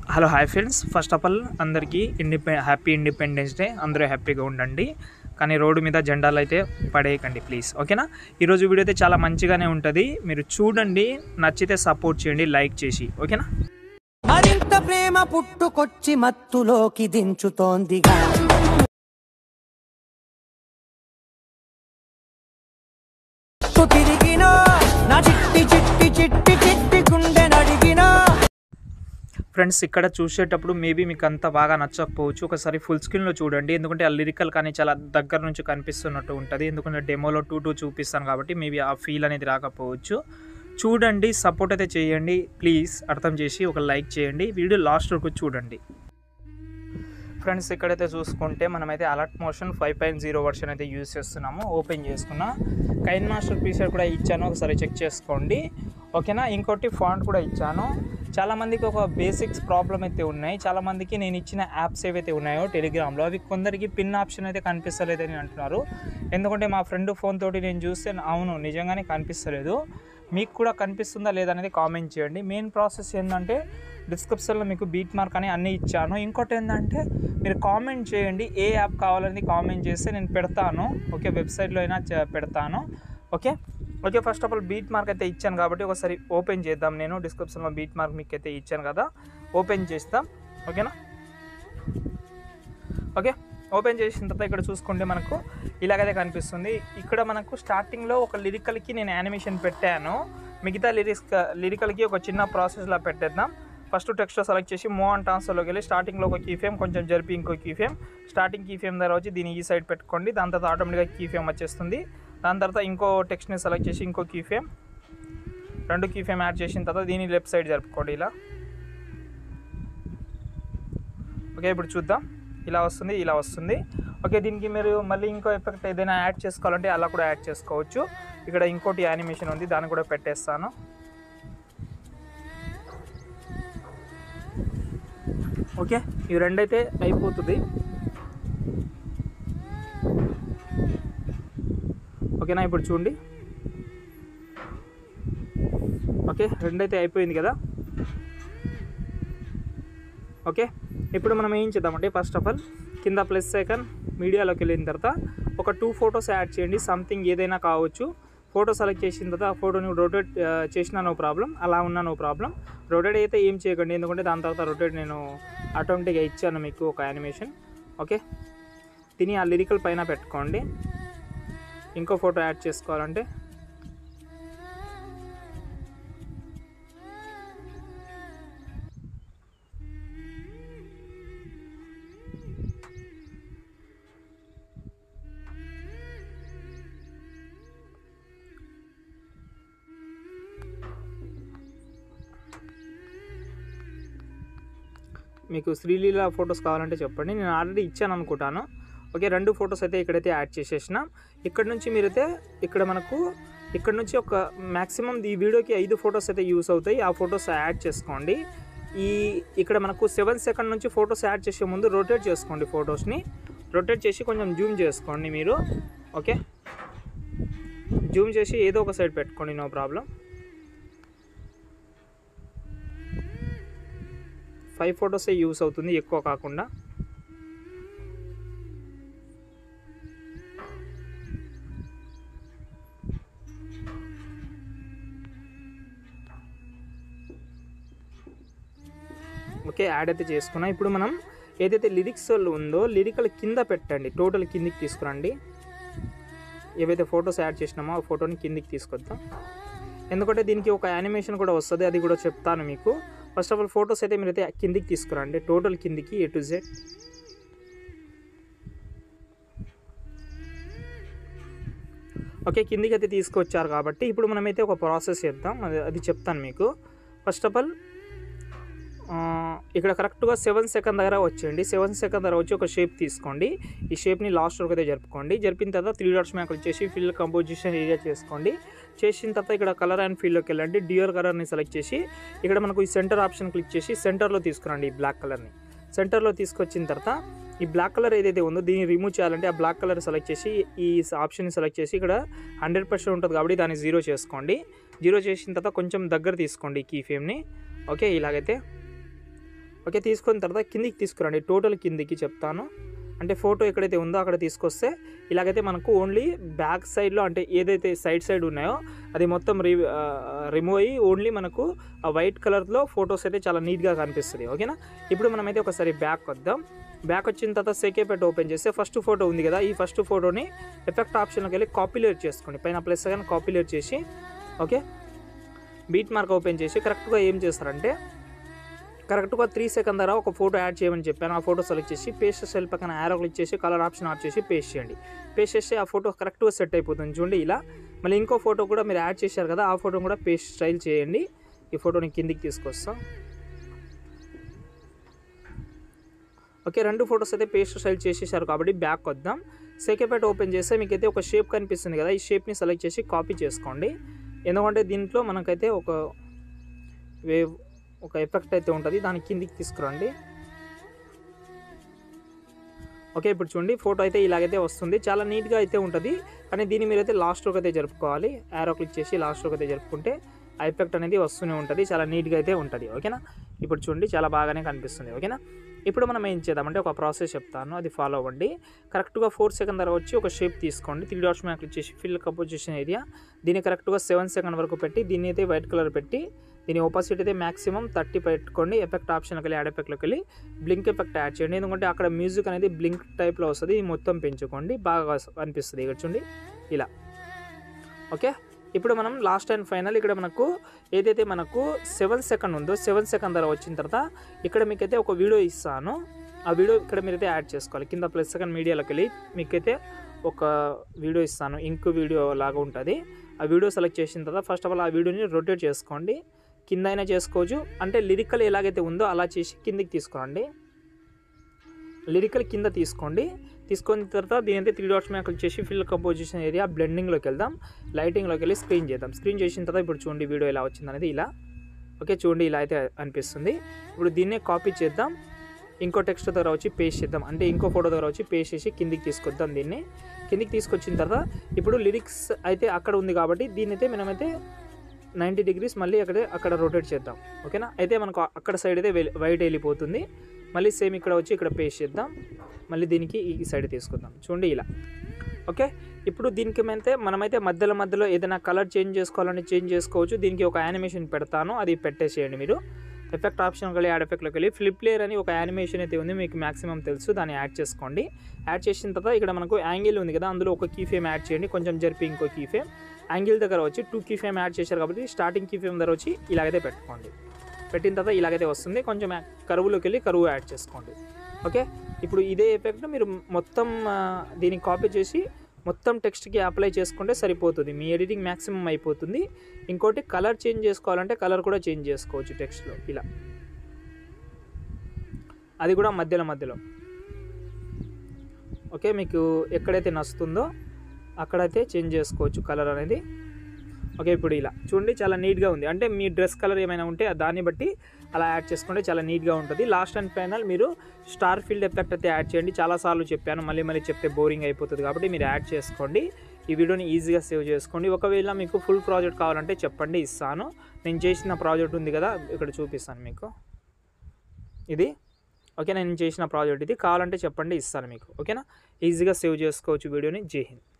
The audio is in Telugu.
hello hi friends first of all అందరికీ ఇండిపె హ్యాపీ ఇండిపెండెన్స్ డే అందరూ హ్యాపీగా ఉండండి కానీ రోడ్డు మీద జెండాలు అయితే పడేయకండి ప్లీజ్ ఓకేనా ఈరోజు వీడియో అయితే చాలా మంచిగానే ఉంటుంది మీరు చూడండి నచ్చితే సపోర్ట్ చేయండి లైక్ చేసి ఓకేనా మరింత ప్రేమ పుట్టుకొచ్చి మత్తులోకి దించుతోందిగా చుట్టూ తిరిగినా నా చిట్టి చిట్టి చిట్టి చిట్టి గుండె నడిగినా ఫ్రెండ్స్ ఇక్కడ చూసేటప్పుడు మేబీ మీకు అంత బాగా నచ్చకపోవచ్చు ఒకసారి ఫుల్ స్క్రీన్లో చూడండి ఎందుకంటే ఆ లిరికల్ కానీ చాలా దగ్గర నుంచి కనిపిస్తున్నట్టు ఉంటుంది ఎందుకంటే డెమోలో టూ టూ చూపిస్తాను కాబట్టి మేబీ ఆ ఫీల్ అనేది రాకపోవచ్చు చూడండి సపోర్ట్ అయితే చేయండి ప్లీజ్ అర్థం చేసి ఒక లైక్ చేయండి వీడియో లాస్ట్ వరకు చూడండి ఫ్రెండ్స్ ఇక్కడైతే చూసుకుంటే మనమైతే Alight Motion five point zero version అయితే యూజ్ చేస్తున్నాము ఓపెన్ చేసుకున్నా కైన్ మాస్టర్ ప్రీసెట్ కూడా ఇచ్చాను ఒకసారి చెక్ చేసుకోండి ఓకేనా ఇంకోటి ఫాంట్ కూడా ఇచ్చాను చాలామందికి ఒక బేసిక్స్ ప్రాబ్లం అయితే ఉన్నాయి చాలామందికి నేను ఇచ్చిన యాప్స్ ఏవైతే ఉన్నాయో టెలిగ్రామ్లో అవి కొందరికి పిన్ ఆప్షన్ అయితే కనిపిస్తలేదని అంటున్నారు ఎందుకంటే మా ఫ్రెండ్ ఫోన్ తోటి నేను చూస్తే అవును నిజంగానే కనిపిస్తలేదు మీకు కూడా కనిపిస్తుందా లేదా అనేది కామెంట్ చేయండి మెయిన్ ప్రాసెస్ ఏంటంటే డిస్క్రిప్షన్లో మీకు బీట్ మార్క్ అని అన్నీ ఇచ్చాను ఇంకోటి ఏంటంటే మీరు కామెంట్ చేయండి ఏ యాప్ కావాలని కామెంట్ చేస్తే నేను పెడతాను ఓకే వెబ్సైట్లో అయినా చే- పెడతాను okay okay first of all beat mark అయితే ఇచ్చాను కాబట్టి ఒకసారి ఓపెన్ చేద్దాం నేను డిస్క్రిప్షన్లో బీట్ మార్క్ మీకు అయితే ఇచ్చాను కదా ఓపెన్ చేస్తాం ఓకేనా ఓకే ఓపెన్ చేసిన తర్వాత ఇక్కడ చూసుకుంటే మనకు ఇలాగైతే కనిపిస్తుంది ఇక్కడ మనకు స్టార్టింగ్లో ఒక లిరికల్కి నేను యానిమేషన్ పెట్టాను మిగతా లిరిక్స్ లిరికల్కి ఒక చిన్న ప్రాసెస్లా పెట్టేద్దాం ఫస్ట్ టెక్స్ట్ సెలెక్ట్ చేసి మో అండ్ ట్రాన్స్ఫర్లోకి వెళ్ళి స్టార్టింగ్లో ఒక కీ ఫేమ్ కొంచెం జరిపి ఇంకో key frame starting key frame దగ్గర వచ్చి దీన్ని ఈ సైడ్ పెట్టుకోండి దాని తర్వాత ఆటోమేటిక్గా కీ ఫేమ్ వచ్చేస్తుంది దాని తర్వాత ఇంకో టెక్స్ట్ని సెలెక్ట్ చేసి ఇంకో కీ ఫేమ్ రెండు కీ ఫేమ్ యాడ్ చేసిన తర్వాత దీన్ని లెఫ్ట్ సైడ్ జరుపుకోండి ఇలా ఓకే ఇప్పుడు చూద్దాం ఇలా వస్తుంది ఇలా వస్తుంది ఓకే దీనికి మీరు మళ్ళీ ఇంకో ఎఫెక్ట్ ఏదైనా యాడ్ చేసుకోవాలంటే అలా కూడా యాడ్ చేసుకోవచ్చు ఇక్కడ ఇంకోటి యానిమేషన్ ఉంది దాన్ని కూడా పెట్టేస్తాను ఓకే ఇవి రెండైతే అయిపోతుంది ఓకేనా ఇప్పుడు చూడండి ఓకే రెండైతే అయిపోయింది కదా ఓకే ఇప్పుడు మనం ఏం చేద్దామంటే ఫస్ట్ ఆఫ్ ఆల్ కింద ప్లస్ సెకండ్ మీడియాలోకి వెళ్ళిన తర్వాత ఒక టూ ఫొటోస్ యాడ్ చేయండి సంథింగ్ ఏదైనా కావచ్చు ఫోటో సెలెక్ట్ చేసిన తర్వాత ఆ ఫోటోని రొటేట్ చేసినా నో ప్రాబ్లం అలా ఉన్నా నో ప్రాబ్లం రొటేట్ అయితే ఏం చేయకండి ఎందుకంటే దాని తర్వాత రొటేట్ నేను ఆటోమేటిక్గా ఇచ్చాను మీకు ఒక యానిమేషన్ ఓకే తిని ఆ లిరికల్ పైన పెట్టుకోండి ఇంకో ఫోటో యాడ్ చేసుకోవాలంటే మీకు శ్రీలీల ఫొటోస్ కావాలంటే చెప్పండి నేను ఆల్రెడీ ఇచ్చాను అనుకుంటాను ఓకే రెండు ఫొటోస్ అయితే ఇక్కడైతే యాడ్ చేసేసిన ఇక్కడ నుంచి మీరైతే ఇక్కడ మనకు ఇక్కడ నుంచి ఒక మ్యాక్సిమం ఈ వీడియోకి ఐదు ఫొటోస్ అయితే యూస్ అవుతాయి ఆ ఫొటోస్ యాడ్ చేసుకోండి ఈ ఇక్కడ మనకు సెవెన్ సెకండ్ నుంచి ఫొటోస్ యాడ్ చేసే ముందు రొటేట్ చేసుకోండి ఫొటోస్ని రొటేట్ చేసి కొంచెం జూమ్ చేసుకోండి మీరు ఓకే జూమ్ చేసి ఏదో ఒక సైడ్ పెట్టుకోండి నో ప్రాబ్లం ఫైవ్ ఫొటోసే యూస్ అవుతుంది ఎక్కువ కాకుండా ఓకే యాడ్ అయితే చేసుకున్నా ఇప్పుడు మనం ఏదైతే లిరిక్స్ ఉందో లిరికల్ కింద పెట్టండి టోటల్ కిందికి తీసుకురండి ఏవైతే ఫొటోస్ యాడ్ చేసినామో ఆ ఫోటోని కిందికి తీసుకొద్దాం ఎందుకంటే దీనికి ఒక యానిమేషన్ కూడా వస్తుంది అది కూడా చెప్తాను మీకు ఫస్ట్ ఆఫ్ ఆల్ ఫొటోస్ అయితే మీరైతే కిందికి తీసుకురండి టోటల్ కిందికి ఏ టు జెడ్ ఓకే కిందికి అయితే తీసుకొచ్చారు కాబట్టి ఇప్పుడు మనమైతే ఒక ప్రాసెస్ చేద్దాం అది అది చెప్తాను మీకు ఫస్ట్ ఆఫ్ ఆల్ ఇక్కడ కరెక్ట్గా సెవెన్ సెకండ్ దగ్గర వచ్చేయండి సెవెన్ సెకండ్ దగ్గర వచ్చి ఒక షేప్ తీసుకోండి ఈ షేప్ని లాస్ట్ వరకు అయితే జరుపుకోండి జరిపిన తర్వాత త్రీ డాట్స్ మీద క్లిక్ చేసి ఫిల్ కంపోజిషన్ ఏరియా చేసుకోండి చేసిన తర్వాత ఇక్కడ కలర్ అండ్ ఫీల్డ్లోకి వెళ్ళండి డియర్ కలర్ని సెలెక్ట్ చేసి ఇక్కడ మనకు ఈ సెంటర్ ఆప్షన్ క్లిక్ చేసి సెంటర్లో తీసుకురండి ఈ బ్లాక్ కలర్ని సెంటర్లో తీసుకొచ్చిన తర్వాత ఈ బ్లాక్ కలర్ ఏదైతే ఉందో దీన్ని రిమూవ్ చేయాలంటే ఆ బ్లాక్ కలర్ సెలెక్ట్ చేసి ఈ ఆప్షన్ సెలెక్ట్ చేసి ఇక్కడ హండ్రెడ్ పర్సెంట్ ఉంటుంది కాబట్టి దాన్ని జీరో చేసుకోండి జీరో చేసిన తర్వాత కొంచెం దగ్గర తీసుకోండి ఈ కీ ఫేమ్ని ఓకే ఇలాగైతే ఓకే తీసుకున్న తర్వాత కిందికి తీసుకురండి టోటల్ కిందికి చెప్తాను అంటే ఫోటో ఎక్కడైతే ఉందో అక్కడ తీసుకొస్తే ఇలాగైతే మనకు ఓన్లీ బ్యాక్ సైడ్లో అంటే ఏదైతే సైడ్ సైడ్ ఉన్నాయో అది మొత్తం రి రిమూవ్ అయ్యి ఓన్లీ మనకు ఆ వైట్ కలర్లో ఫొటోస్ అయితే చాలా నీట్గా కనిపిస్తుంది ఓకేనా ఇప్పుడు మనమైతే ఒకసారి బ్యాక్ వద్దాం బ్యాక్ వచ్చిన తర్వాత సెకేపెట్ ఓపెన్ చేస్తే ఫస్ట్ ఫోటో ఉంది కదా ఈ ఫస్ట్ ఫోటోని ఎఫెక్ట్ ఆప్షన్లోకి వెళ్ళి కాపీలేట్ చేసుకోండి పైన ప్లస్ కానీ కాపీలేట్ చేసి ఓకే బీట్ మార్క్ ఓపెన్ చేసి కరెక్ట్గా ఏం చేస్తారంటే కరెక్ట్గా త్రీ సెకండ్ ధర ఒక ఫోటో యాడ్ చేయమని చెప్పాను ఆ ఫోటో సెలెక్ట్ చేసి పేస్ట్ సెల్ పక్కన యారో క్లిక్ చేసి కలర్ ఆప్షన్ ఆఫ్ చేసి పేస్ట్ చేయండి పేస్ట్ చేస్తే ఆ ఫోటో కరెక్ట్గా సెట్ అయిపోతుంది చూడండి ఇలా మళ్ళీ ఇంకో ఫోటో కూడా మీరు యాడ్ చేశారు కదా ఆ ఫోటో కూడా పేస్ట్ స్టైల్ చేయండి ఈ ఫోటోని కిందికి తీసుకొస్తాం ఓకే రెండు ఫొటోస్ అయితే పేస్ట్ స్టైల్ చేసేసారు కాబట్టి బ్యాక్ వద్దాం సెకేపేట్ ఓపెన్ చేస్తే మీకు అయితే ఒక షేప్ కనిపిస్తుంది కదా ఈ షేప్ని సెలెక్ట్ చేసి కాపీ చేసుకోండి ఎందుకంటే దీంట్లో మనకైతే ఒక వేవ్ ఒక ఎఫెక్ట్ అయితే ఉంటుంది దాని కిందికి తీసుకురండి ఓకే ఇప్పుడు చూడండి ఫోటో అయితే ఇలాగైతే వస్తుంది చాలా నీట్గా అయితే ఉంటుంది కానీ దీన్ని మీరైతే లాస్ట్ రోకి అయితే జరుపుకోవాలి యారో క్లిక్ చేసి లాస్ట్ రోకి అయితే జరుపుకుంటే ఆ ఎఫెక్ట్ అనేది వస్తూనే ఉంటుంది చాలా నీట్గా అయితే ఉంటుంది ఓకేనా ఇప్పుడు చూడండి చాలా బాగానే కనిపిస్తుంది ఓకేనా ఇప్పుడు మనం ఏం చేద్దామంటే ఒక ప్రాసెస్ చెప్తాను అది ఫాలో అవ్వండి కరెక్ట్గా ఫోర్ సెకండ్ ధర వచ్చి ఒక షేప్ తీసుకోండి త్రీ డాట్స్ మీద క్లిక్ చేసి ఫిల్ కంపోజిషన్ ఏరియా దీన్ని కరెక్ట్గా సెవెన్ సెకండ్ వరకు పెట్టి దీన్ని అయితే వైట్ కలర్ పెట్టి దీని ఓపాసిటీ అయితే మాక్సిమం థర్టీ పెట్టుకోండి ఎఫెక్ట్ ఆప్షన్కి వెళ్ళి యాడ్ ఎఫెక్ట్లోకి వెళ్ళి బ్లింక్ ఎఫెక్ట్ యాడ్ చేయండి ఎందుకంటే అక్కడ మ్యూజిక్ అనేది బ్లింక్ టైప్లో వస్తుంది ఇది మొత్తం పెంచుకోండి బాగా అనిపిస్తుంది ఇక్కడ చూడండి ఇలా ఓకే ఇప్పుడు మనం లాస్ట్ అండ్ ఫైనల్ ఇక్కడ మనకు ఏదైతే మనకు సెవెన్ సెకండ్ ఉందో సెవెన్ సెకండ్ ధర వచ్చిన తర్వాత ఇక్కడ మీకైతే ఒక వీడియో ఇస్తాను ఆ వీడియో ఇక్కడ మీరైతే యాడ్ చేసుకోవాలి కింద ప్లస్ సెకండ్ మీడియాలోకి వెళ్ళి మీకైతే ఒక వీడియో ఇస్తాను ఇంక్ వీడియో లాగా ఉంటుంది ఆ వీడియో సెలెక్ట్ చేసిన తర్వాత ఫస్ట్ ఆఫ్ ఆల్ ఆ వీడియోని రొటేట్ చేసుకోండి కింద అయినా చేసుకోవచ్చు అంటే లిరికల్ ఎలాగైతే ఉందో అలా చేసి కిందికి తీసుకురండి లిరికల్ కింద తీసుకోండి తీసుకున్న తర్వాత దీని అయితే త్రీ డాట్స్ మీద క్లిక్ చేసి ఫిల్ కంపోజిషన్ ఏరియా బ్లెండింగ్లోకి వెళ్దాం లైటింగ్లోకి వెళ్ళి స్క్రీన్ చేద్దాం స్క్రీన్ చేసిన తర్వాత ఇప్పుడు చూడండి వీడియో ఎలా వచ్చింది అనేది ఇలా ఓకే చూడండి ఇలా అయితే అనిపిస్తుంది ఇప్పుడు దీన్నే కాపీ చేద్దాం ఇంకో టెక్స్ట్ దగ్గర వచ్చి పేస్ట్ చేద్దాం అంటే ఇంకో ఫోటో దగ్గర వచ్చి పేస్ట్ చేసి కిందికి తీసుకొద్దాం దీన్ని కిందికి తీసుకొచ్చిన తర్వాత ఇప్పుడు లిరిక్స్ అయితే అక్కడ ఉంది కాబట్టి దీన్ని అయితే మనమైతే నైంటీ డిగ్రీస్ మళ్ళీ అక్కడే అక్కడ రొటేట్ చేద్దాం ఓకేనా అయితే మనకు అక్కడ సైడ్ అయితే వైట్ వెళ్ళిపోతుంది మళ్ళీ సేమ్ ఇక్కడ వచ్చి ఇక్కడ పేస్ట్ చేద్దాం మళ్ళీ దీనికి ఈ సైడ్ తీసుకుందాం చూడండి ఇలా ఓకే ఇప్పుడు దీనికి అయితే మనమైతే మధ్యలో మధ్యలో ఏదైనా కలర్ చేంజ్ చేసుకోవాలని చేంజ్ చేసుకోవచ్చు దీనికి ఒక యానిమేషన్ పెడతాను అది పెట్టేసేయండి మీరు ఎఫెక్ట్ ఆప్షన్కి వెళ్ళి యాడ్ ఎఫెక్ట్లోకి వెళ్ళి ఫ్లిప్ లేయర్ అని ఒక యానిమేషన్ అయితే ఉంది మీకు మాక్సిమం తెలుసు దాన్ని యాడ్ చేసుకోండి యాడ్ చేసిన తర్వాత ఇక్కడ మనకు యాంగిల్ ఉంది కదా అందులో ఒక కీ ఫేమ్ యాడ్ చేయండి కొంచెం జరిపి ఇంకో కీ ఫేమ్ యాంగిల్ దగ్గర వచ్చి టూ కీ ఫేమ్ యాడ్ చేశారు కాబట్టి స్టార్టింగ్ కీ ఫేమ్ దగ్గర వచ్చి ఇలాగైతే పెట్టుకోండి పెట్టిన తర్వాత ఇలాగైతే వస్తుంది కొంచెం కరువులోకి వెళ్ళి కరువు యాడ్ చేసుకోండి ఓకే ఇప్పుడు ఇదే ఎఫెక్ట్ మీరు మొత్తం ఆ, దీన్ని కాపీ చేసి మొత్తం టెక్స్ట్కి అప్లై చేసుకుంటే సరిపోతుంది మీ ఎడిటింగ్ మ్యాక్సిమం అయిపోతుంది ఇంకోటి కలర్ చేంజ్ చేసుకోవాలంటే కలర్ కూడా చేంజ్ చేసుకోవచ్చు టెక్స్ట్లో ఇలా అది కూడా మధ్యలో మధ్యలో ఓకే మీకు ఎక్కడైతే నచ్చుతుందో అక్కడైతే చేంజ్ చేసుకోవచ్చు కలర్ అనేది ఓకే ఇప్పుడు ఇలా చూడండి చాలా నీట్గా ఉంది అంటే మీ డ్రెస్ కలర్ ఏమైనా ఉంటే దాన్ని బట్టి అలా యాడ్ చేసుకుంటే చాలా నీట్గా ఉంటుంది లాస్ట్ అండ్ ఫైనల్ మీరు స్టార్ ఫీల్డ్ ఎఫెక్ట్ అయితే యాడ్ చేయండి చాలాసార్లు చెప్పాను మళ్ళీ మళ్ళీ చెప్తే బోరింగ్ అయిపోతుంది కాబట్టి మీరు యాడ్ చేసుకోండి ఈ వీడియోని ఈజీగా సేవ్ చేసుకోండి ఒకవేళ మీకు ఫుల్ ప్రాజెక్ట్ కావాలంటే చెప్పండి ఇస్తాను నేను చేసిన ప్రాజెక్ట్ ఉంది కదా ఇక్కడ చూపిస్తాను మీకు ఇది ఓకే నేను చేసిన ప్రాజెక్ట్ ఇది కావాలంటే చెప్పండి ఇస్తాను మీకు ఓకేనా ఈజీగా సేవ్ చేసుకోవచ్చు వీడియోని జై హింద్